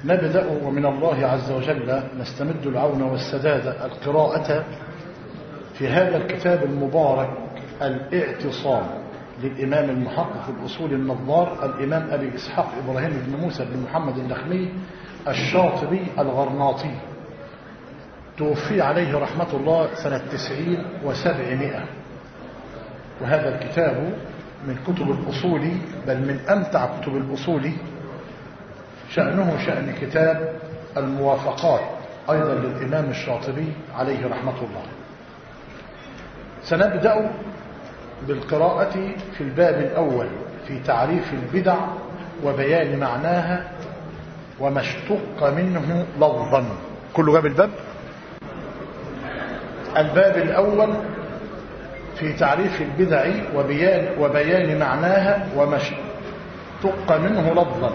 نبدأ ومن الله عز وجل نستمد العون والسداد القراءة في هذا الكتاب المبارك الاعتصام للإمام المحقق الأصول النظار الإمام أبي إسحاق إبراهيم بن موسى بن محمد النخمي الشاطبي الغرناطي توفي عليه رحمة الله سنة تسعين وسبعمائة وهذا الكتاب من كتب الأصول بل من أمتع كتب الأصول شأنه شأن كتاب الموافقات أيضا للإمام الشاطبي عليه رحمة الله سنبدأ بالقراءة في الباب الأول في تعريف البدع وبيان معناها وما اشتق منه لفظا كله جاب الباب الباب الأول في تعريف البدع وبيان, وبيان معناها وما اشتق منه لفظا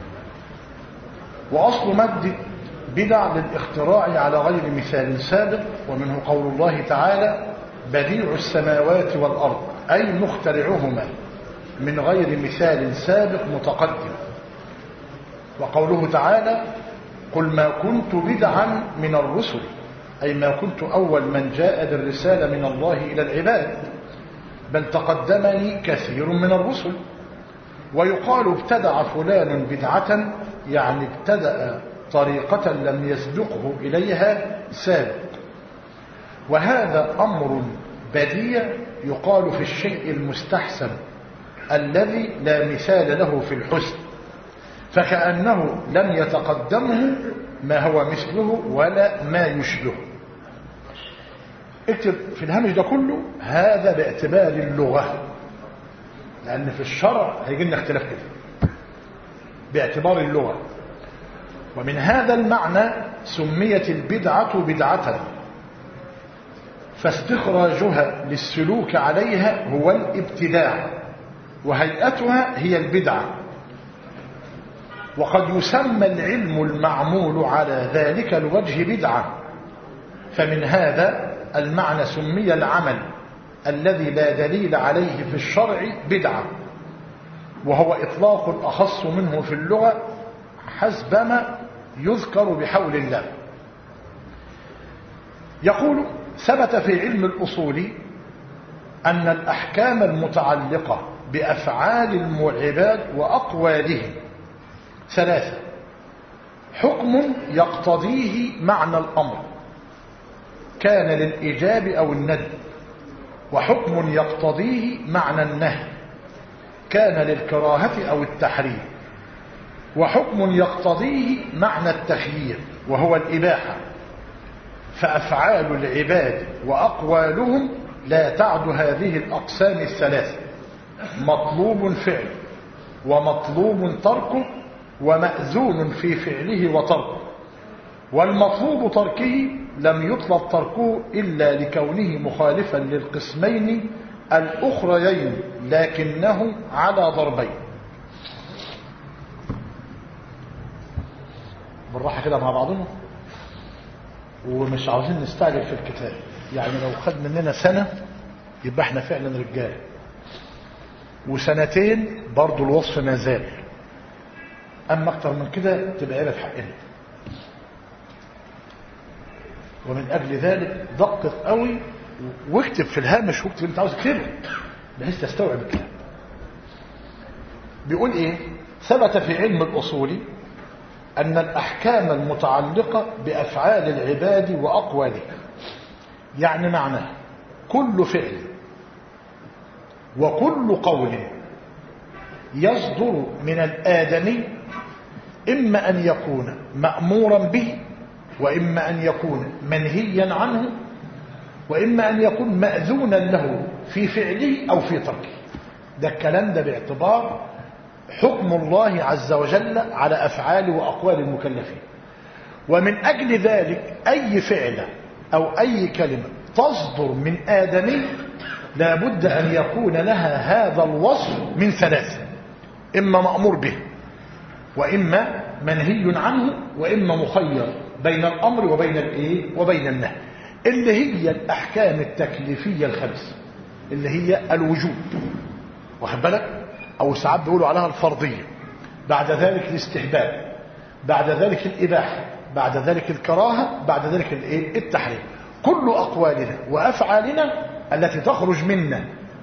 وأصل مد بدع للاختراع على غير مثال سابق ومنه قول الله تعالى بديع السماوات والأرض أي مخترعهما من غير مثال سابق متقدم وقوله تعالى قل ما كنت بدعا من الرسل أي ما كنت أول من جاء بالرسالة من الله إلى العباد بل تقدمني كثير من الرسل ويقال ابتدع فلان بدعة يعني ابتدأ طريقة لم يسبقه إليها سابق وهذا أمر بديع يقال في الشيء المستحسن الذي لا مثال له في الحسن فكأنه لم يتقدمه ما هو مثله ولا ما يشبهه اكتب في الهامش ده كله هذا باعتبار اللغة لأن في الشرع هيجي لنا اختلاف كده باعتبار اللغة ومن هذا المعنى سميت البدعة بدعة فاستخراجها للسلوك عليها هو الابتداع وهيئتها هي البدعة وقد يسمى العلم المعمول على ذلك الوجه بدعة فمن هذا المعنى سمي العمل الذي لا دليل عليه في الشرع بدعة وهو إطلاق أخص منه في اللغة حسبما يذكر بحول الله يقول ثبت في علم الأصول أن الأحكام المتعلقة بأفعال العباد وأقوالهم ثلاثة حكم يقتضيه معنى الأمر كان للإيجاب أو الندب وحكم يقتضيه معنى النهي كان للكراهة أو التحريم وحكم يقتضيه معنى التخيير وهو الإباحة فأفعال العباد وأقوالهم لا تعد هذه الأقسام الثلاثة مطلوب فعل ومطلوب تركه ومأذون في فعله وتركه والمطلوب تركه لم يطلب تركه إلا لكونه مخالفا للقسمين الأخريين لكنه على ضربين بالراحة كده مع بعضنا ومش عاوزين نستعجل في الكتاب يعني لو خد مننا سنة يبقى احنا فعلا رجال وسنتين برضو الوصف ما زال اما اكتر من كده تبقى عيبة في حقنا ومن اجل ذلك دقق قوي واكتب في الهامش واكتب اللي انت عاوز تكتبه بحيث تستوعب الكلام بيقول ايه ثبت في علم الاصول أن الأحكام المتعلقة بأفعال العباد وأقوالهم يعني معناه كل فعل وكل قول يصدر من الآدمي إما أن يكون مأمورا به وإما أن يكون منهيا عنه وإما أن يكون مأذونا له في فعله أو في تركه ده الكلام ده باعتبار حكم الله عز وجل على أفعال وأقوال المكلفين ومن أجل ذلك أي فعل أو أي كلمة تصدر من آدمي لابد أن يكون لها هذا الوصف من ثلاثة إما مأمور به وإما منهي عنه وإما مخير بين الأمر وبين الإيه وبين النهي اللي هي الأحكام التكليفية الخمس اللي هي الوجوب واخد بالك أو ساعات بيقولوا عليها الفرضية بعد ذلك الاستحباب بعد ذلك الإباحة بعد ذلك الكراهة بعد ذلك الإيه؟ التحريم كل أقوالنا وأفعالنا التي تخرج منا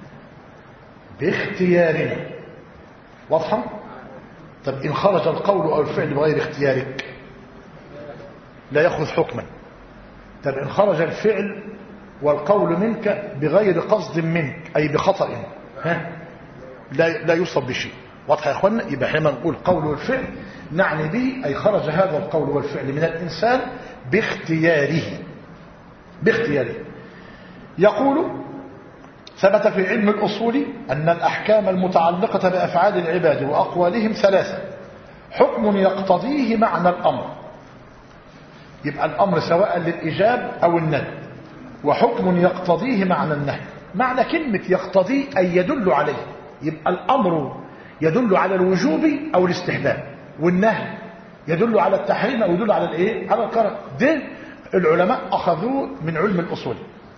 باختيارنا واضحة؟ طب إن خرج القول أو الفعل بغير اختيارك لا يأخذ حكما طب إن خرج الفعل والقول منك بغير قصد منك أي بخطأ ها؟ لا لا يصب بشيء واضح يا اخوانا يبقى حينما نقول قول والفعل نعني به أي خرج هذا القول والفعل من الإنسان باختياره باختياره يقول ثبت في علم الأصول أن الأحكام المتعلقة بأفعال العباد وأقوالهم ثلاثة حكم يقتضيه معنى الأمر يبقى الأمر سواء للإيجاب أو النهي وحكم يقتضيه معنى النهي معنى كلمة يقتضيه أي يدل عليه يبقى الأمر يدل على الوجوب أو الاستحباب والنهي يدل على التحريم أو يدل على الإيه؟ على الكره ده العلماء أخذوه من علم الأصول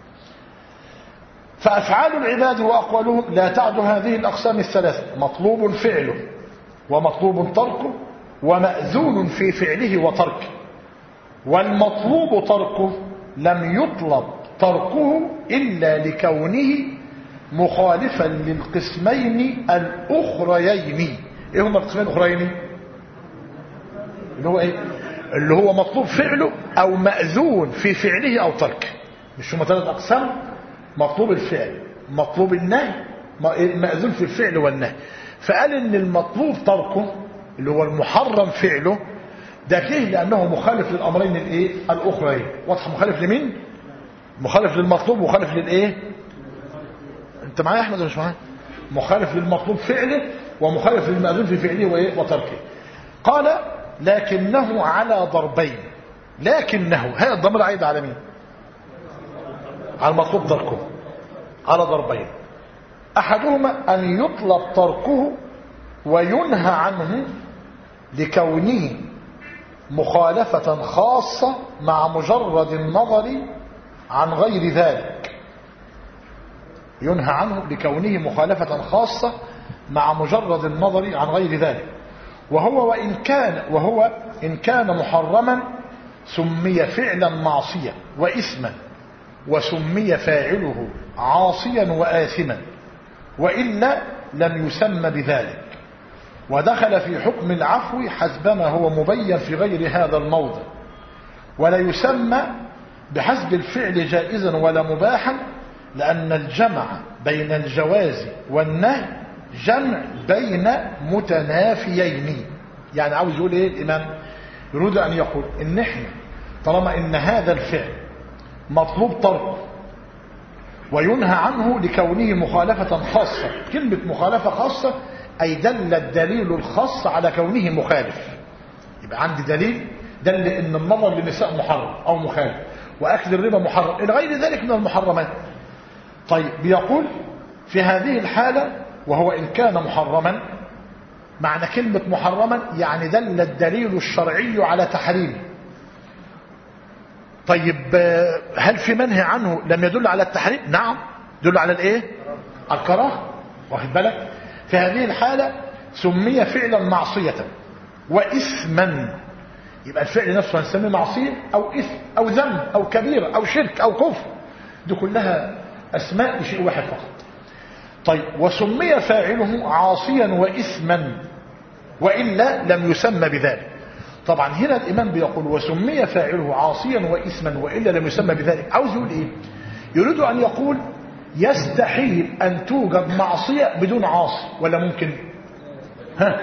فأفعال العباد وأقوالهم لا تعد هذه الأقسام الثلاثة مطلوب فعله ومطلوب تركه ومأذون في فعله وتركه والمطلوب تركه لم يطلب تركه إلا لكونه مخالفا للقسمين الأخريين إيه هما القسمين الأخريين اللي هو إيه اللي هو مطلوب فعله أو مأذون في فعله أو تركه مش هما ثلاث أقسام مطلوب الفعل مطلوب النهي مأذون في الفعل والنهي فقال ان المطلوب تركه اللي هو المحرم فعله ده ليه لانه مخالف للامرين الايه الاخرين واضح مخالف لمين مخالف للمطلوب ومخالف للايه انت معايا يا احمد ولا مش معايا مخالف للمطلوب فعله ومخالف للمأذون في فعله وايه وتركه قال لكنه على ضربين لكنه هذا الضمير عايد على مين على المطلوب تركه على ضربين احدهما ان يطلب تركه وينهى عنه لكونه مخالفة خاصة مع مجرد النظر عن غير ذلك ينهى عنه لكونه مخالفة خاصة مع مجرد النظر عن غير ذلك وهو وإن كان وهو إن كان محرما سمي فعلا معصية وإثما وسمي فاعله عاصيا وآثما وإلا لم يسمى بذلك ودخل في حكم العفو حسبما هو مبين في غير هذا الموضع ولا يسمى بحسب الفعل جائزا ولا مباحا لأن الجمع بين الجواز والنهي جمع بين متنافيين يعني عاوز يقول ايه الإمام يريد أن يقول إن احنا طالما إن هذا الفعل مطلوب تركه وينهى عنه لكونه مخالفة خاصة كلمة مخالفة خاصة أي دل الدليل الخاص على كونه مخالف يبقى عندي دليل دل ان النظر للنساء محرم او مخالف واكل الربا محرم الى غير ذلك من المحرمات طيب بيقول في هذه الحالة وهو ان كان محرما معنى كلمة محرما يعني دل الدليل الشرعي على تحريمه طيب هل في منهي عنه لم يدل على التحريم نعم يدل على الايه الكراهه واخد بالك في هذه الحالة سمي فعلا معصية وإثما يبقى الفعل نفسه هنسميه معصية أو إثم أو ذنب أو كبيرة أو شرك أو كفر دي كلها أسماء لشيء واحد فقط طيب وسمي فاعله عاصيا وإثما وإلا لم يسمى بذلك طبعا هنا الإمام بيقول وسمي فاعله عاصيا وإثما وإلا لم يسمى بذلك عاوز يقول إيه يريد أن يقول يستحيل أن توجد معصية بدون عاصي ولا ممكن ها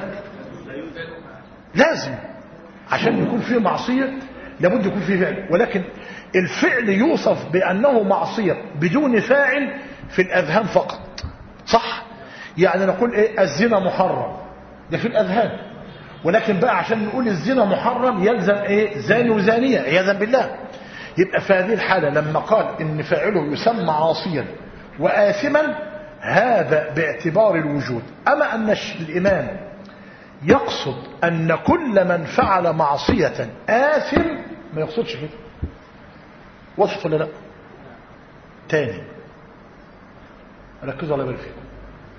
لازم عشان يكون فيه معصية لابد يكون فيه فعل ولكن الفعل يوصف بأنه معصية بدون فاعل في الأذهان فقط صح يعني نقول ايه الزنا محرم ده في الأذهان ولكن بقى عشان نقول الزنا محرم يلزم ايه زاني وزانية عياذا بالله يبقى في هذه الحالة لما قال ان فاعله يسمى عاصيا وآثما هذا باعتبار الوجود أما أن الإمام يقصد أن كل من فعل معصية آثم ما يقصدش كده وصف ولا لا تاني ركزوا على بالي فيكم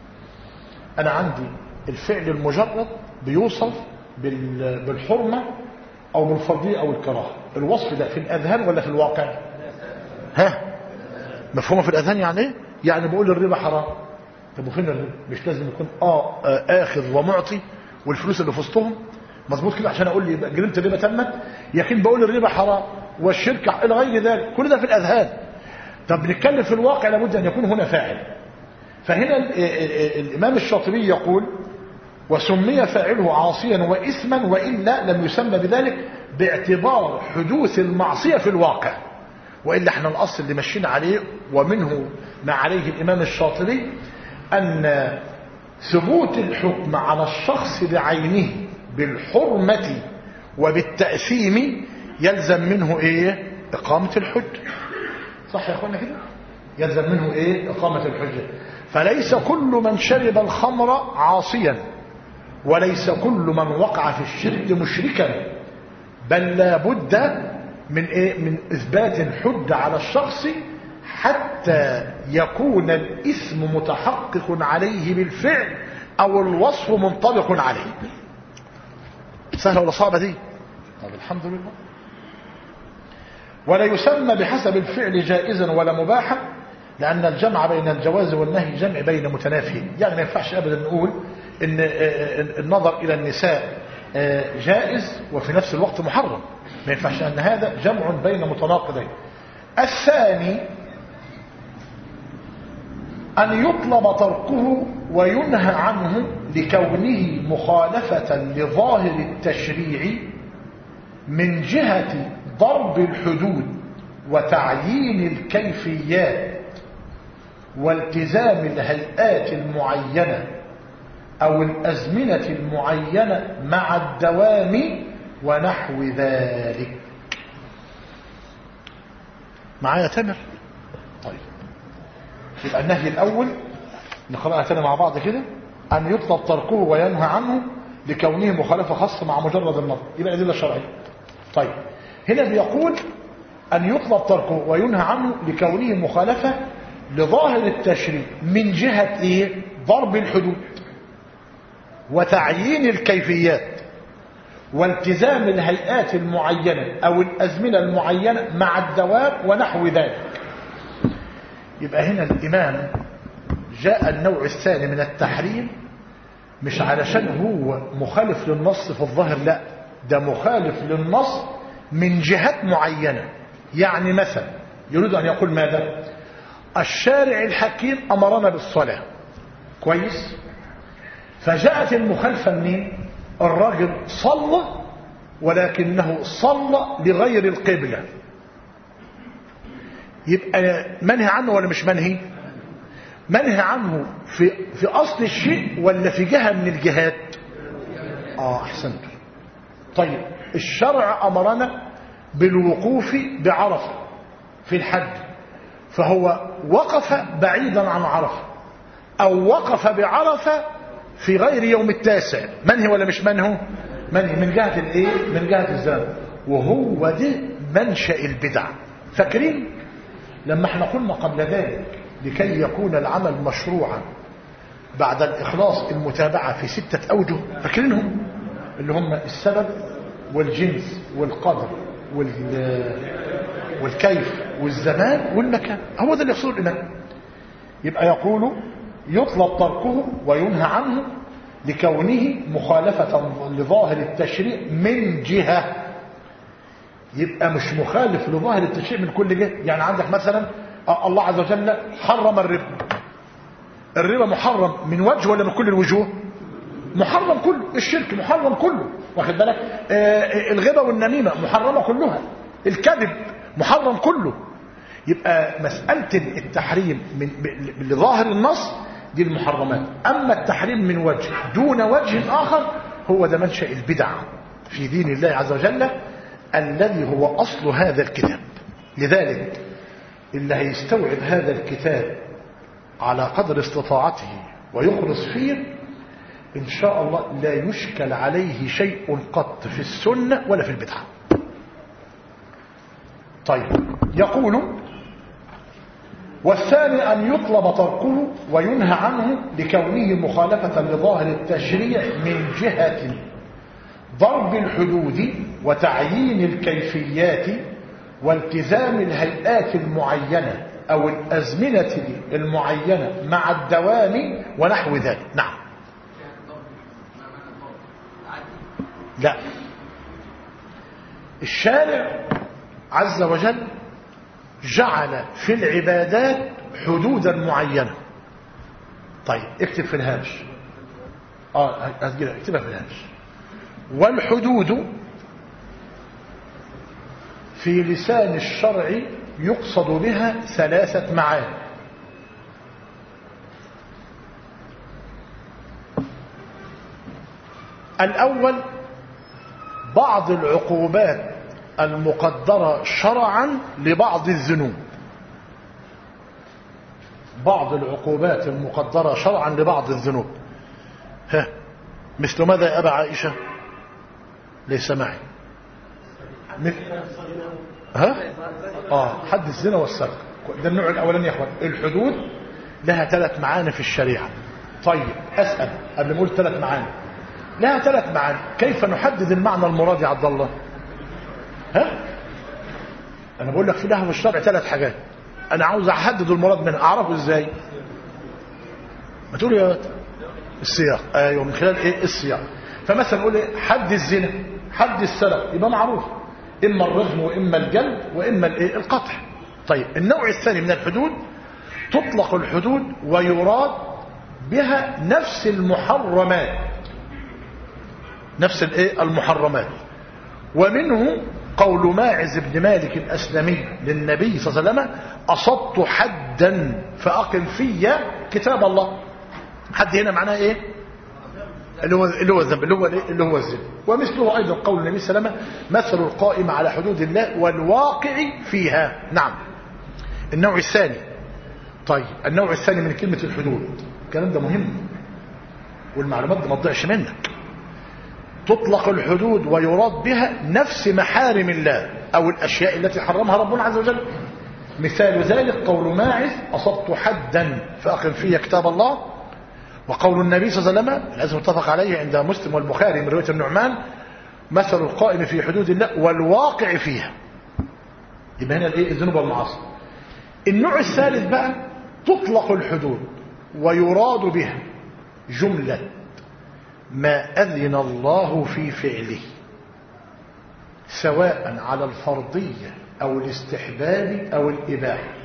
أنا عندي الفعل المجرد بيوصف بالحرمة أو بالفرضية أو الكراهة الوصف ده في الأذهان ولا في الواقع ها مفهومه في الأذهان يعني ايه يعني بقول الربا حرام طب وفين الربا مش لازم يكون آه, آه آخذ ومعطي والفلوس اللي في وسطهم مظبوط كده عشان اقول لي جريمه الربا تمت يقين بقول الربا حرام والشرك الى غير ذلك كل ده في الاذهان طب بنتكلم في الواقع لابد ان يكون هنا فاعل فهنا الامام الشاطبي يقول وسمي فاعله عاصيا واثما والا لم يسمى بذلك باعتبار حدوث المعصيه في الواقع والا احنا الاصل اللي ماشيين عليه ومنه ما عليه الامام الشاطبي ان ثبوت الحكم على الشخص بعينه بالحرمة وبالتأثيم يلزم منه ايه اقامة الحجة صح يا اخوانا كده يلزم منه ايه اقامة الحجة فليس كل من شرب الخمر عاصيا وليس كل من وقع في الشرك مشركا بل لا بد من ايه من اثبات حجة على الشخص حتى يكون الاسم متحقق عليه بالفعل او الوصف منطبق عليه سهلة ولا صعبة دي طب الحمد لله ولا يسمى بحسب الفعل جائزا ولا مباحا لأن الجمع بين الجواز والنهي جمع بين متنافيين يعني ما ينفعش أبدا نقول إن النظر إلى النساء جائز وفي نفس الوقت محرم ما ينفعش أن هذا جمع بين متناقضين الثاني أن يطلب تركه وينهى عنه لكونه مخالفة لظاهر التشريع من جهة ضرب الحدود وتعيين الكيفيات والتزام الهيئات المعينة أو الأزمنة المعينة مع الدوام ونحو ذلك معايا تامر طيب يبقى النهي الأول نقرأها تاني مع بعض كده أن يطلب تركه وينهى عنه لكونه مخالفة خاصة مع مجرد النظر يبقى أدلة شرعية طيب هنا بيقول أن يطلب تركه وينهى عنه لكونه مخالفة لظاهر التشريع من جهة إيه؟ ضرب الحدود وتعيين الكيفيات والتزام الهيئات المعينة أو الأزمنة المعينة مع الدوام ونحو ذلك يبقى هنا الإمام جاء النوع الثاني من التحريم مش علشان هو مخالف للنص في الظاهر لا ده مخالف للنص من جهات معينة يعني مثلا يريد أن يقول ماذا الشارع الحكيم أمرنا بالصلاة كويس فجاءت المخالفة منين الراجل صلى ولكنه صلى لغير القبلة يبقى منهي عنه ولا مش منهي منهي عنه في, في أصل الشيء ولا في جهة من الجهات آه أحسنت طيب الشرع أمرنا بالوقوف بعرفة في الحج فهو وقف بعيدا عن عرفة أو وقف بعرفة في غير يوم التاسع منهي ولا مش منهي منهي من جهة الايه من جهة الزمن وهو ده منشأ البدع فاكرين لما احنا قلنا قبل ذلك لكي يكون العمل مشروعا بعد الإخلاص المتابعة في ستة أوجه فاكرينهم اللي هم السبب والجنس والقدر وال والكيف والزمان والمكان هو ده اللي يقصده الإمام يبقى يقول يطلب تركه وينهى عنه لكونه مخالفة لظاهر التشريع من جهة يبقى مش مخالف لظاهر التشريع من كل جهة يعني عندك مثلا الله عز وجل حرم الربا الربا محرم من وجه ولا من كل الوجوه محرم كله الشرك محرم كله واخد بالك آه الغيبة والنميمة محرمة كلها الكذب محرم كله يبقى مسألة التحريم من لظاهر النص دي المحرمات أما التحريم من وجه دون وجه آخر هو ده منشأ البدع في دين الله عز وجل الذي هو أصل هذا الكتاب لذلك اللي هيستوعب هذا الكتاب على قدر استطاعته ويخلص فيه إن شاء الله لا يشكل عليه شيء قط في السنة ولا في البدعة طيب يقول والثاني أن يطلب تركه وينهى عنه لكونه مخالفة لظاهر التشريع من جهة ضرب الحدود وتعيين الكيفيات والتزام الهيئات المعينة أو الأزمنة المعينة مع الدوام ونحو ذلك نعم لا الشارع عز وجل جعل في العبادات حدودا معينة طيب اكتب في الهامش اه هتجيلها اكتبها في الهامش والحدود في لسان الشرع يقصد بها ثلاثة معاني الأول بعض العقوبات المقدرة شرعا لبعض الذنوب بعض العقوبات المقدرة شرعا لبعض الذنوب ها مثل ماذا يا أبا عائشة ليس معي مثل ها اه حد الزنا والسرقه ده النوع الاولاني يا اخوان الحدود لها ثلاث معاني في الشريعه طيب اسال قبل ما اقول ثلاث معاني لها ثلاث معاني كيف نحدد المعنى المراد يا عبد الله ها انا بقول لك في لها في الشرع ثلاث حاجات انا عاوز احدد المراد منها اعرفه ازاي ما تقول يا السياق ايوه من خلال ايه السياق فمثلا نقول ايه حد الزنا حد السرقه يبقى معروف اما الرجم واما الجلد واما الايه القطع طيب النوع الثاني من الحدود تطلق الحدود ويراد بها نفس المحرمات نفس الايه المحرمات ومنه قول ماعز بن مالك الأسلمي للنبي صلى الله عليه وسلم أصبت حدا فأقم في كتاب الله حد هنا معناه ايه اللي هو اللي هو الذنب اللي هو اللي هو الذنب ومثله ايضا قول النبي صلى الله عليه وسلم مثل القائم على حدود الله والواقع فيها نعم النوع الثاني طيب النوع الثاني من كلمة الحدود الكلام ده مهم والمعلومات دي ما تضيعش منك تطلق الحدود ويراد بها نفس محارم الله او الاشياء التي حرمها ربنا عز وجل مثال ذلك قول ماعز اصبت حدا فاقم في كتاب الله وقول النبي صلى الله عليه وسلم لازم متفق عليه عند مسلم والبخاري من روايه النعمان مثل القائم في حدود الله والواقع فيها يبقى هنا الايه الذنوب والمعاصي النوع الثالث بقى تطلق الحدود ويراد بها جمله ما اذن الله في فعله سواء على الفرضيه او الاستحباب او الاباحه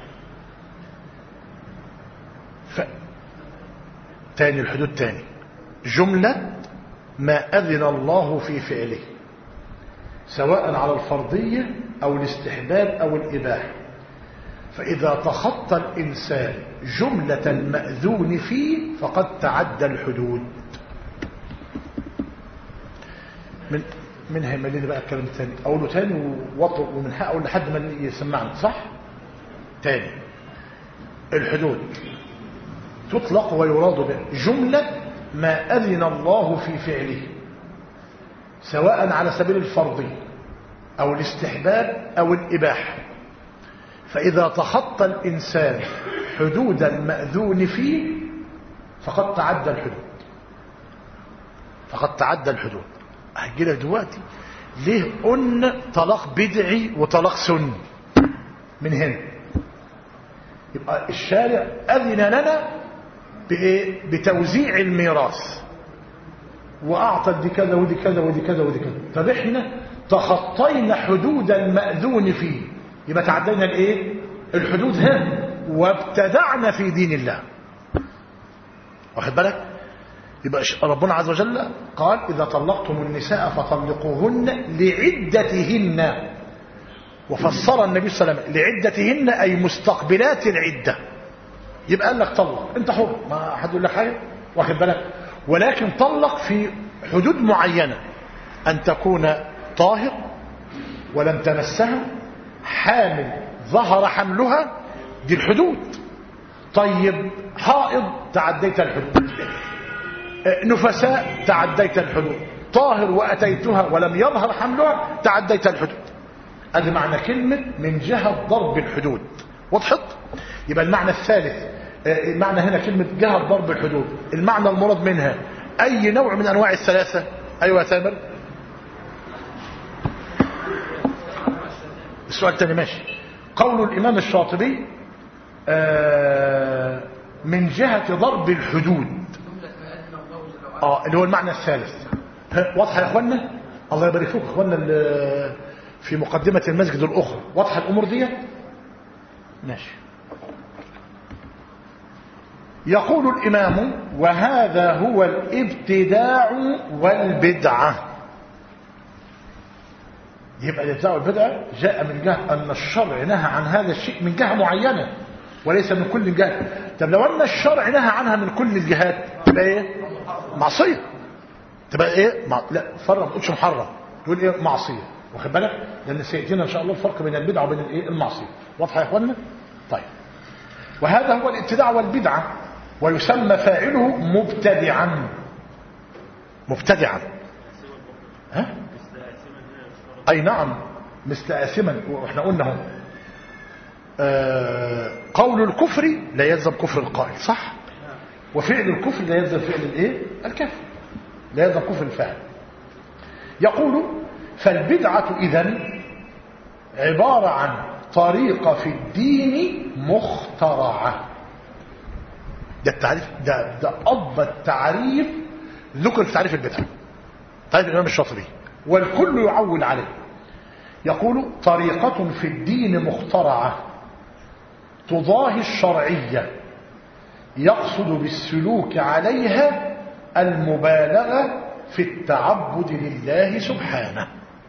ف... تاني الحدود تاني جملة ما أذن الله في فعله سواء على الفرضية أو الاستحباب أو الإباحة فإذا تخطى الإنسان جملة المأذون فيه فقد تعدى الحدود من من هيمليني بقى الكلام الثاني أقوله تاني ووطر ومن حق أقول لحد ما يسمعني صح تاني الحدود تطلق ويراد بها جملة ما أذن الله في فعله سواء على سبيل الفرضية أو الاستحباب أو الإباحة فإذا تخطى الإنسان حدود المأذون فيه فقد تعدى الحدود فقد تعدى الحدود هجي لك دلوقتي ليه قلنا طلاق بدعي وطلاق سني من هنا يبقى الشارع أذن لنا بإيه؟ بتوزيع الميراث وأعطت دي كذا ودي كذا ودي كذا ودي كذا طب احنا تخطينا حدود المأذون فيه يبقى تعدينا الايه الحدود ها وابتدعنا في دين الله واخد بالك يبقى ربنا عز وجل قال إذا طلقتم النساء فطلقوهن لعدتهن وفسر النبي صلى الله عليه وسلم لعدتهن أي مستقبلات العدة يبقى قال لك طلق انت حر ما حد يقول لك حاجه واخد بالك ولكن طلق في حدود معينه ان تكون طاهر ولم تمسها حامل ظهر حملها دي الحدود طيب حائض تعديت الحدود نفساء تعديت الحدود طاهر واتيتها ولم يظهر حملها تعديت الحدود هذا معنى كلمه من جهه ضرب الحدود وضحت يبقى المعنى الثالث المعنى هنا كلمة جهة ضرب الحدود المعنى المراد منها أي نوع من أنواع الثلاثة أيوة يا تامر السؤال الثاني ماشي قول الإمام الشاطبي آه من جهة ضرب الحدود اه اللي هو المعنى الثالث ها، واضحة يا اخوانا الله يبارك فيكم يا اخوانا اللي في مقدمة المسجد الأخرى واضحة الأمور دي ماشي يقول الإمام وهذا هو الابتداع والبدعة يبقى الابتداع والبدعة جاء من جهة أن الشرع نهى عن هذا الشيء من جهة معينة وليس من كل الجهات طب لو أن الشرع نهى عنها من كل الجهات تبقى إيه معصية تبقى إيه مع... لا فرق ما تقولش محرم تقول إيه معصية واخد بالك لأن سيأتينا إن شاء الله الفرق بين البدعة وبين الإيه المعصية واضحة يا إخواننا طيب وهذا هو الابتداع والبدعة ويسمى فاعله مبتدعا مبتدعا ها اي نعم مثل اثما واحنا قلنا اهو آه قول الكفر لا يلزم كفر القائل صح وفعل الكفر لا يلزم فعل الايه الكافر لا يلزم كفر الفاعل يقول فالبدعة اذا عبارة عن طريقة في الدين مخترعة ده التعريف ده ده أفضل تعريف ذكر في تعريف البدعة تعريف الإمام الشاطبي والكل يعول عليه يقول طريقة في الدين مخترعة تضاهي الشرعية يقصد بالسلوك عليها المبالغة في التعبد لله سبحانه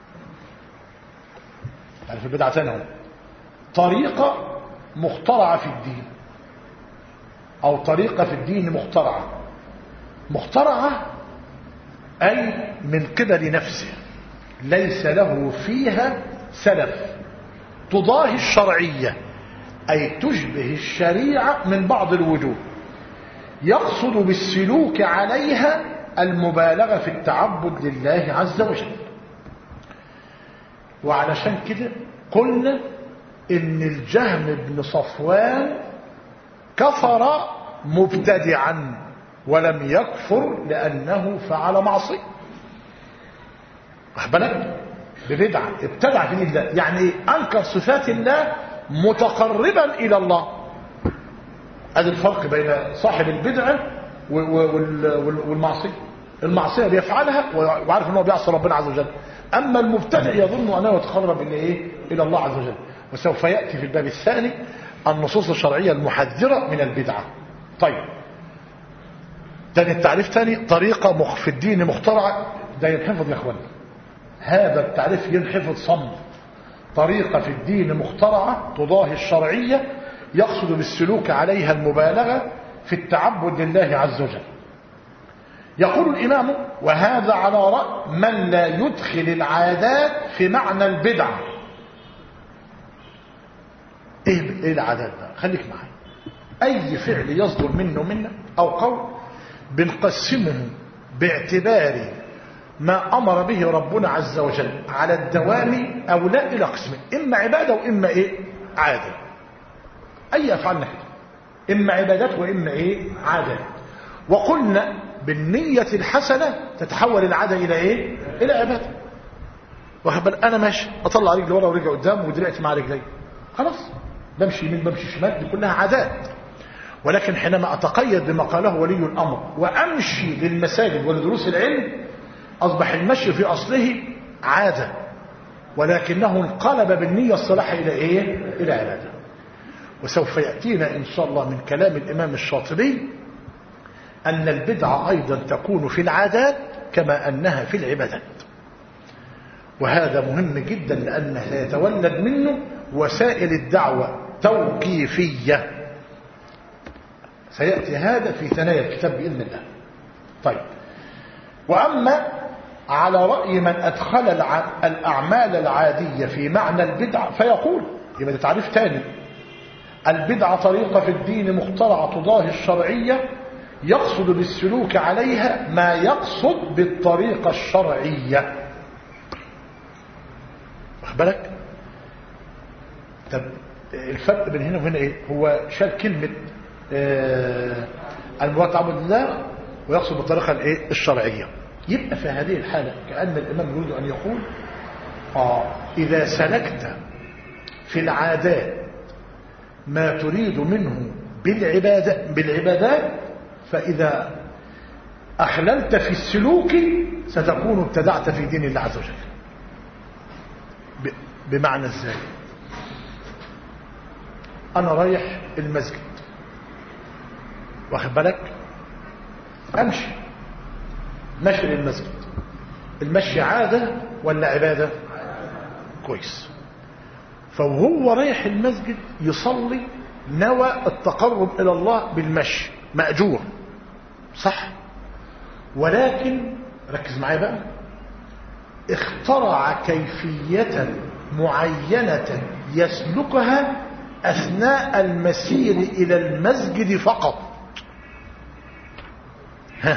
تعرف البدعة ثانية هو. طريقة مخترعة في الدين أو طريقة في الدين مخترعة مخترعة أي من قبل نفسه ليس له فيها سلف تضاهي الشرعية أي تشبه الشريعة من بعض الوجوه يقصد بالسلوك عليها المبالغة في التعبد لله عز وجل وعلشان كده قلنا ان الجهم بن صفوان كفر مبتدعا ولم يكفر لانه فعل معصيه واخد بالك ببدعه ابتدع في دين الله يعني ايه انكر صفات الله متقربا الى الله ادي الفرق بين صاحب البدعه والمعصيه المعصيه بيفعلها وعارف ان هو بيعصي ربنا عز وجل اما المبتدع يظن انه يتقرب الى ايه الى الله عز وجل وسوف ياتي في الباب الثاني النصوص الشرعيه المحذره من البدعه طيب تاني التعريف تاني طريقه مخ في الدين مخترعه ده ينحفظ يا اخوانا هذا التعريف ينحفظ صم طريقه في الدين مخترعه تضاهي الشرعيه يقصد بالسلوك عليها المبالغه في التعبد لله عز وجل يقول الإمام وهذا على رأي من لا يدخل العادات في معنى البدعة ايه ايه العادات بقى خليك معايا اي فعل يصدر منه منا او قول بنقسمه باعتبار ما امر به ربنا عز وجل على الدوام او لا الى قسمين اما عباده واما ايه عاده اي افعالنا كده اما عبادات واما ايه عادات وقلنا بالنية الحسنة تتحول العادة إلى إيه؟ إلى عبادة واخد بال انا ماشي اطلع رجلي ورا ورجلي قدام ودرعتي مع رجلي خلاص بمشي يمين بمشي شمال دي كلها عادات ولكن حينما اتقيد بما قاله ولي الامر وامشي للمساجد ولدروس العلم اصبح المشي في اصله عاده ولكنه انقلب بالنيه الصالحه الى ايه الى عباده وسوف ياتينا ان شاء الله من كلام الامام الشاطبي ان البدعه ايضا تكون في العادات كما انها في العبادات وهذا مهم جدا لأنه سيتولد منه وسائل الدعوة توقيفية سيأتي هذا في ثنايا الكتاب بإذن الله طيب وأما على رأي من أدخل الع... الأعمال العادية في معنى البدعة فيقول يبقى ده تعريف ثاني البدعة طريقة في الدين مخترعة تضاهي الشرعية يقصد بالسلوك عليها ما يقصد بالطريقة الشرعية واخد بالك طب الفرق بين هنا وهنا ايه هو شال كلمة آه المراد تعبد الله ويقصد بالطريقة الايه الشرعية يبقى في هذه الحالة كأن الإمام يريد أن يقول آه إذا سلكت في العادات ما تريد منه بالعبادة بالعبادات فإذا أخللت في السلوك ستكون ابتدعت في دين الله عز وجل بمعنى ازاي أنا رايح المسجد واخد بالك أمشي مشي للمسجد المشي عادة ولا عبادة كويس فوهو رايح المسجد يصلي نوى التقرب إلى الله بالمشي مأجور صح ولكن ركز معايا بقى اخترع كيفية معينة يسلكها أثناء المسير إلى المسجد فقط ها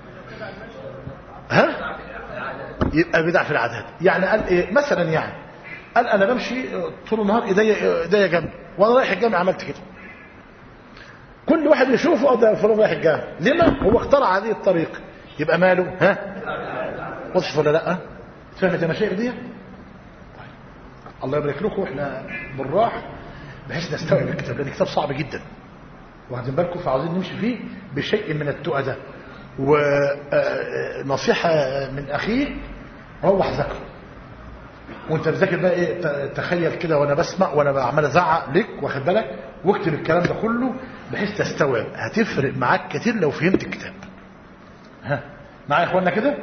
ها يبقى بدع في العادات يعني قال إيه مثلا يعني قال أنا بمشي طول النهار إيديا إيديا جنبي وأنا رايح الجامع عملت كده كل واحد يشوفه ده فلان رايح الجامع لما هو اخترع هذه الطريقة يبقى ماله ها وصف ولا لا فهمت المشايخ دي طيب. الله يبارك لكم احنا بالراح بحيث نستوعب الكتاب لان الكتاب صعب جدا واخدين بالكم فعاوزين نمشي فيه بشيء من التقى ده ونصيحة من أخيه روح ذاكره وانت بتذاكر بقى ايه تخيل كده وانا بسمع وانا بعمل ازعق لك واخد بالك واكتب الكلام ده كله بحيث تستوعب هتفرق معاك كتير لو فهمت الكتاب ها معايا يا اخوانا كده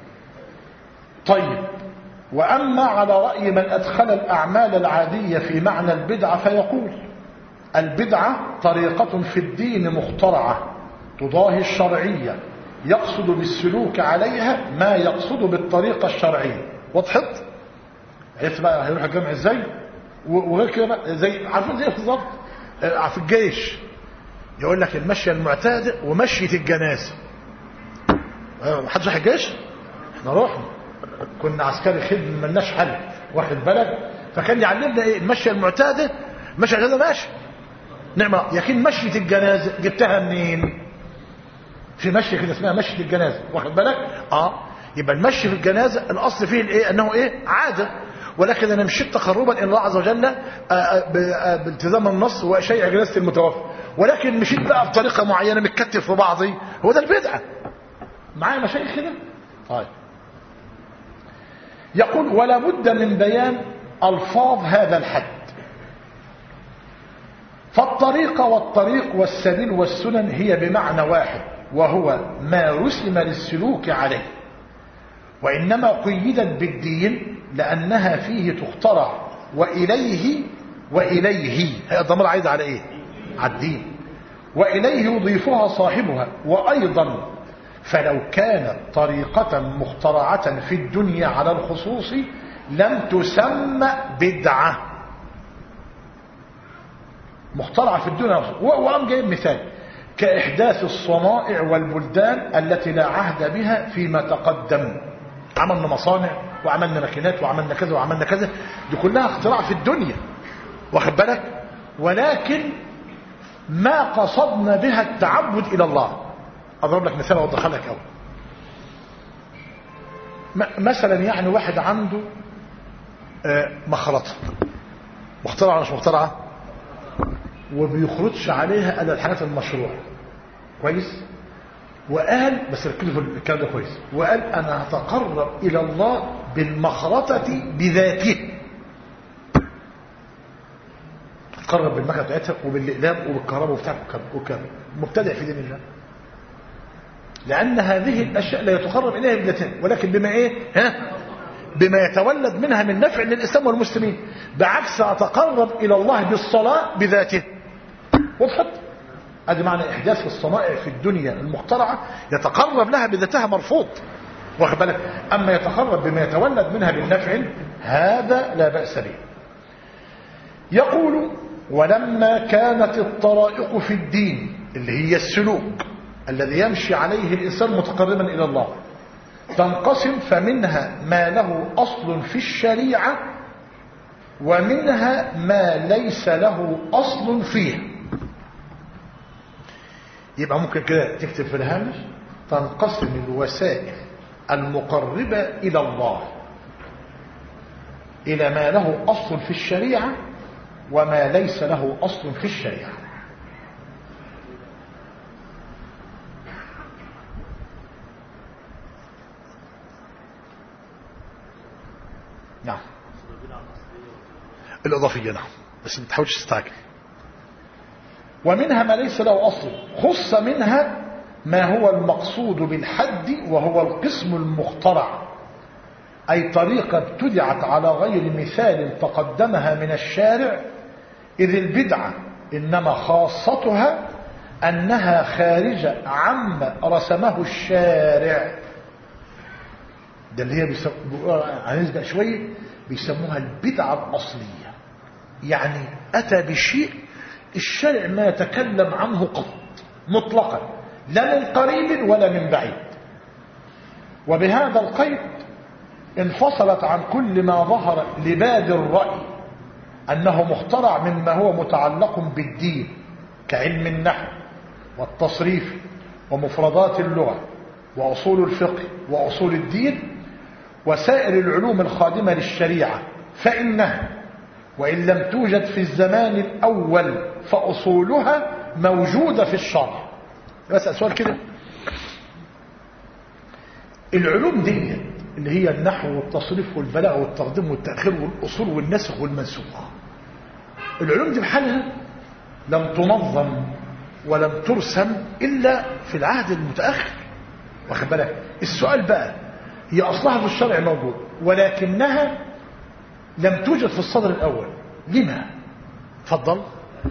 طيب واما على راي من ادخل الاعمال العاديه في معنى البدعه فيقول البدعه طريقه في الدين مخترعه تضاهي الشرعيه يقصد بالسلوك عليها ما يقصد بالطريقه الشرعيه وضحت عرفت بقى هيروح الجامع ازاي وغير كده بقى زي عارفين زي بالظبط في الجيش يقول لك المشيه المعتاده ومشيه الجنازه محدش راح الجيش احنا رحنا كنا عسكري خدمه ملناش حل واخد بالك فكان يعلمنا ايه المشيه المعتاده مشي الجنازه ماشي نعمه لكن مشيه الجنازه جبتها منين في مشيه كده اسمها مشيه الجنازه واخد بالك اه يبقى المشي في الجنازه الاصل فيه الايه انه ايه عاده ولكن انا مشيت تقربا الى الله عز وجل بالتزام النص وشيع جنازه المتوفى ولكن مشيت بقى بطريقه معينه متكتف في بعضي هو ده البدعه معايا مشايخ كده طيب يقول ولا بد من بيان الفاظ هذا الحد فالطريقه والطريق والسبيل والسنن هي بمعنى واحد وهو ما رسم للسلوك عليه وانما قيدت بالدين لانها فيه تخترع واليه واليه هي الضمير عايد على ايه على الدين واليه يضيفها صاحبها وايضا فلو كانت طريقة مخترعة في الدنيا على الخصوص لم تسمى بدعة مخترعة في الدنيا وقام جايب مثال كإحداث الصنائع والبلدان التي لا عهد بها فيما تقدم عملنا مصانع وعملنا ماكينات وعملنا كذا وعملنا كذا دي كلها اختراع في الدنيا واخد بالك ولكن ما قصدنا بها التعبد إلى الله اضرب لك مثال اوضحها لك قوي مثلا يعني واحد عنده مخرطه مخترعه ولا مش مخترعه وبيخرطش عليها الا الحاجات المشروعه كويس وقال بس ركزوا في الكلام ده كويس وقال انا هتقرب الى الله بالمخرطه بذاته تقرب بالمكنه بتاعتها وبالاقلام وبالكهرباء وبتاع وكذا مبتدع في دين الله لأن هذه الأشياء لا يتقرب إليها بذاتها ولكن بما إيه ها بما يتولد منها من نفع للإسلام والمسلمين بعكس أتقرب إلى الله بالصلاة بذاته وضحت هذا معنى إحداث الصنائع في الدنيا المخترعة يتقرب لها بذاتها مرفوض واخد بالك أما يتقرب بما يتولد منها بالنفع هذا لا بأس به يقول ولما كانت الطرائق في الدين اللي هي السلوك الذي يمشي عليه الإنسان متقربا إلى الله تنقسم فمنها ما له أصل في الشريعة ومنها ما ليس له أصل فيه يبقى ممكن كده تكتب في الهامش تنقسم الوسائل المقربة إلى الله إلى ما له أصل في الشريعة وما ليس له أصل في الشريعة نعم الإضافية نعم بس ما تحاولش تستعجل ومنها ما ليس له أصل خص منها ما هو المقصود بالحد وهو القسم المخترع أي طريقة ابتدعت على غير مثال تقدمها من الشارع إذ البدعة إنما خاصتها أنها خارجة عما رسمه الشارع ده اللي هي بيسموها هنسبق شوية بيسموها البدعة الأصلية يعني أتى بشيء الشارع ما يتكلم عنه قط مطلقا لا من قريب ولا من بعيد وبهذا القيد انفصلت عن كل ما ظهر لباد الرأي أنه مخترع مما هو متعلق بالدين كعلم النحو والتصريف ومفردات اللغة وأصول الفقه وأصول الدين وسائر العلوم الخادمة للشريعة فإنها وإن لم توجد في الزمان الأول فأصولها موجودة في الشرع بس سؤال كده العلوم دي اللي هي النحو والتصريف والبلاغ والتقديم والتأخير والأصول والنسخ والمنسوخ العلوم دي بحالها لم تنظم ولم ترسم إلا في العهد المتأخر واخد بالك السؤال بقى هي أصلها في الشرع موجود ولكنها لم توجد في الصدر الأول لما تفضل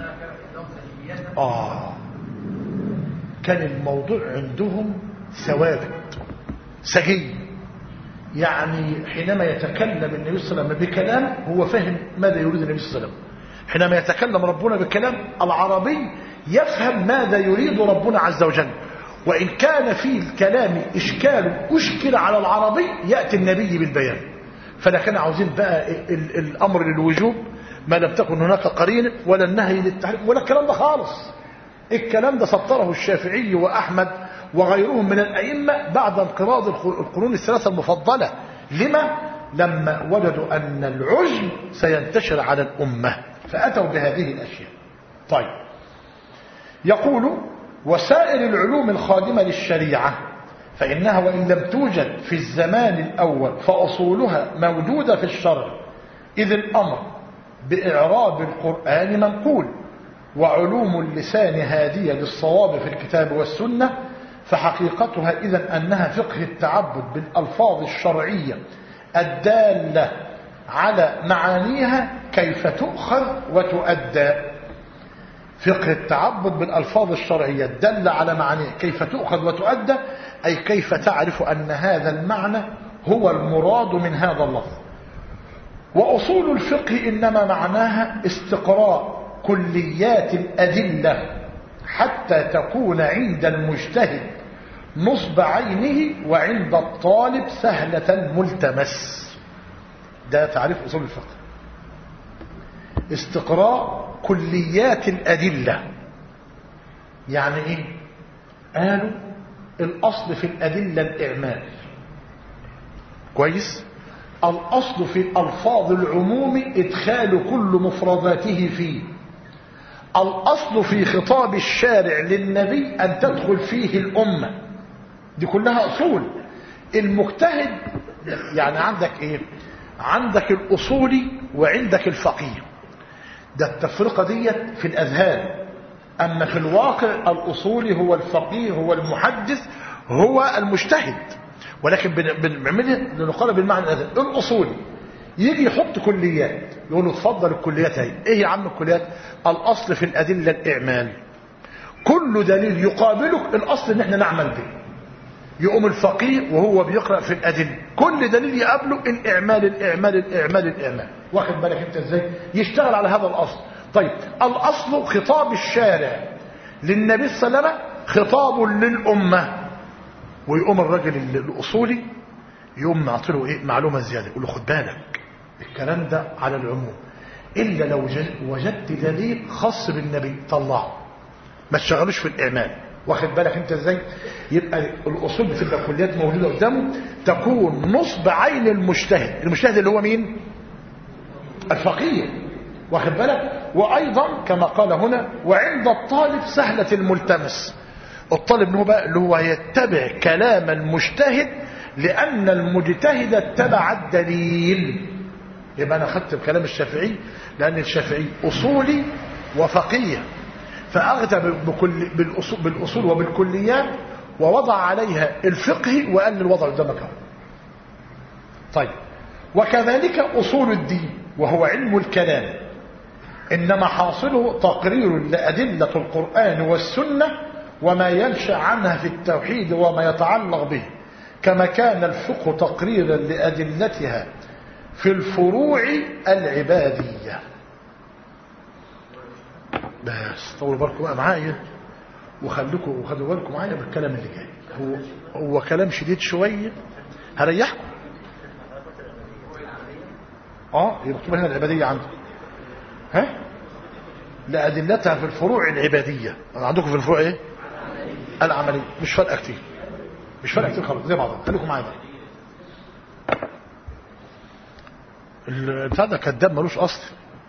آه كان الموضوع عندهم ثوابت سجي يعني حينما يتكلم النبي صلى الله عليه وسلم بكلام هو فهم ماذا يريد النبي صلى الله عليه وسلم حينما يتكلم ربنا بكلام العربي يفهم ماذا يريد ربنا عز وجل وإن كان في الكلام إشكال أشكل على العربي يأتي النبي بالبيان فلا كان عاوزين بقى الأمر للوجوب ما لم تكن هناك قرينة ولا النهي للتحريم ولا الكلام ده خالص الكلام ده سطره الشافعي وأحمد وغيرهم من الأئمة بعد انقراض القرون الثلاثة المفضلة لما؟ لما وجدوا أن العجم سينتشر على الأمة فأتوا بهذه الأشياء طيب يقول وسائر العلوم الخادمة للشريعة فإنها وإن لم توجد في الزمان الأول فأصولها موجودة في الشرع إذ الأمر بإعراب القرآن منقول وعلوم اللسان هادية للصواب في الكتاب والسنة فحقيقتها إذا أنها فقه التعبد بالألفاظ الشرعية الدالة على معانيها كيف تؤخذ وتؤدى فقه التعبد بالألفاظ الشرعية الدالة على معانيها كيف تؤخذ وتؤدى أي كيف تعرف أن هذا المعنى هو المراد من هذا اللفظ وأصول الفقه إنما معناها استقراء كليات الأدلة حتى تكون عند المجتهد نصب عينه وعند الطالب سهلة الملتمس ده تعريف أصول الفقه استقراء كليات الأدلة يعني إيه قالوا الأصل في الأدلة الإعمال كويس الأصل في الألفاظ العموم إدخال كل مفرداته فيه الأصل في خطاب الشارع للنبي أن تدخل فيه الأمة دي كلها أصول المجتهد يعني عندك إيه عندك الأصولي وعندك الفقيه ده التفرقة دي في الأذهان أما في الواقع الأصولي هو الفقيه هو المحدث هو المجتهد ولكن بنعملها لنقارب بالمعنى الأذهان الأصولي يجي يحط كليات يقول له اتفضل الكليات هي ايه يا عم الكليات الاصل في الادله الاعمال كل دليل يقابلك الاصل ان احنا نعمل به يقوم الفقيه وهو بيقرا في الادله كل دليل يقابله الاعمال الاعمال الاعمال الاعمال واخد بالك انت ازاي يشتغل على هذا الاصل طيب الاصل خطاب الشارع للنبي صلى الله عليه وسلم خطاب للامه ويقوم الراجل الاصولي يقوم معطيله ايه معلومه زياده يقول له خد بالك الكلام ده على العموم إلا لو وجدت دليل خاص بالنبي طلعه ما تشغلوش في الإعمال واخد بالك انت ازاي يبقى الأصول بتبقى كليات موجودة قدامه تكون نصب عين المجتهد المجتهد اللي هو مين الفقيه واخد بالك وأيضا كما قال هنا وعند الطالب سهلة الملتمس الطالب هو بقى اللي هو يتبع كلام المجتهد لأن المجتهد اتبع الدليل يبقى أنا أخذت بكلام الشافعي لأن الشافعي أصولي وفقيه فأغتى بكل بالأصول, بالأصول وبالكليات ووضع عليها الفقه وقال الوضع قدامك طيب وكذلك أصول الدين وهو علم الكلام إنما حاصله تقرير لأدلة القرآن والسنة وما ينشأ عنها في التوحيد وما يتعلق به كما كان الفقه تقريرا لأدلتها في الفروع العبادية بس طولوا بالكم بقى معايا وخليكم وخدوا بالكم معايا بالكلام اللي جاي هو هو كلام شديد شويه هريحكم اه هي مكتوبه هنا العباديه عندكم ها لادلتها في الفروع العباديه عندكم في الفروع ايه العمليه مش فارقه كتير مش فارقه كتير خالص زي بعضها خليكم معايا البتاع ده كداب ملوش اصل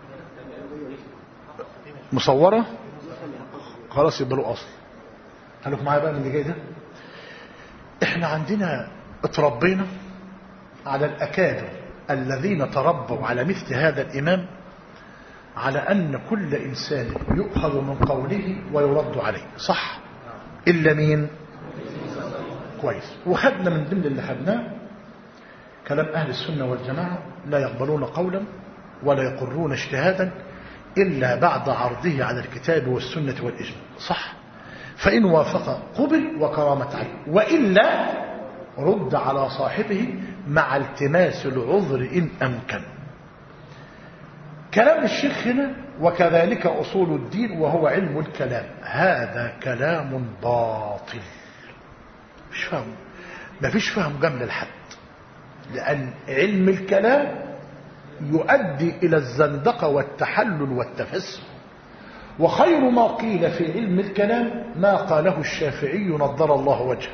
مصوره خلاص يبقى له اصل خليكم معايا بقى من اللي جاي ده احنا عندنا اتربينا على الاكابر الذين تربوا على مثل هذا الامام على ان كل انسان يؤخذ من قوله ويرد عليه صح الا مين كويس وخدنا من ضمن اللي خدناه كلام اهل السنه والجماعه لا يقبلون قولا ولا يقرون اجتهادا إلا بعد عرضه على الكتاب والسنة والإجماع صح فإن وافق قبل وكرامة عليه وإلا رد على صاحبه مع التماس العذر إن أمكن كلام الشيخ هنا وكذلك أصول الدين وهو علم الكلام هذا كلام باطل مش فاهم ما فيش فهم جمل الحد لأن علم الكلام يؤدي إلى الزندقة والتحلل والتفسر وخير ما قيل في علم الكلام ما قاله الشافعي نضر الله وجهه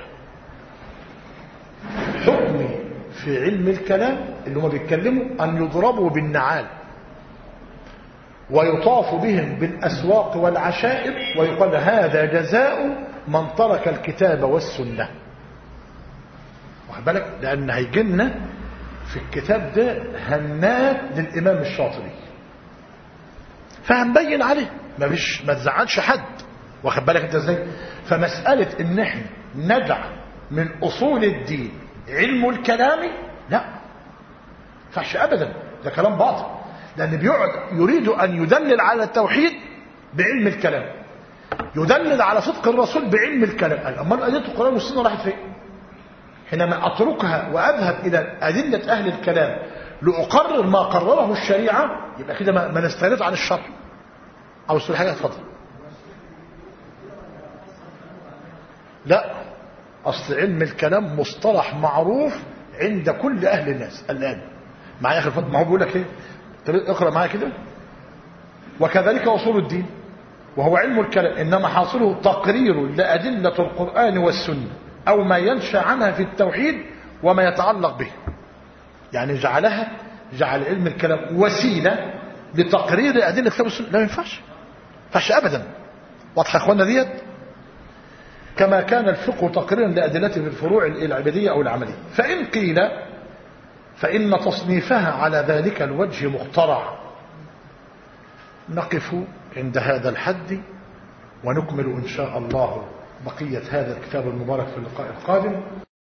حكمي في علم الكلام اللي هم بيتكلموا أن يضربوا بالنعال ويطاف بهم بالأسواق والعشائر ويقال هذا جزاء من ترك الكتاب والسنة واخد بالك لأن هيجينا في الكتاب ده هنات للإمام الشاطبي فهنبين عليه ما فيش ما تزعلش حد واخد بالك انت ازاي فمسألة ان احنا نجعل من اصول الدين علم الكلام لا فحش ابدا ده كلام باطل لان بيقعد يريد ان يدلل على التوحيد بعلم الكلام يدلل على صدق الرسول بعلم الكلام امال ادله القران والسنه راحت فين حينما اتركها واذهب الى ادله اهل الكلام لاقرر ما قرره الشريعه يبقى كده ما نستعرض عن الشرع او تقول حاجه اتفضل لا اصل علم الكلام مصطلح معروف عند كل اهل الناس الان معايا اخر فتره ما هو بيقول لك ايه اقرا معايا كده وكذلك اصول الدين وهو علم الكلام انما حاصله تقرير لادله القران والسنه او ما ينشا عنها في التوحيد وما يتعلق به يعني جعلها جعل علم الكلام وسيله لتقرير ادله الكتاب والسنه لا ينفعش ينفعش ابدا واضحه يا اخوانا ديت كما كان الفقه تقريرا لادلته في الفروع العباديه او العمليه فان قيل فان تصنيفها على ذلك الوجه مخترع نقف عند هذا الحد ونكمل ان شاء الله بقيه هذا الكتاب المبارك في اللقاء القادم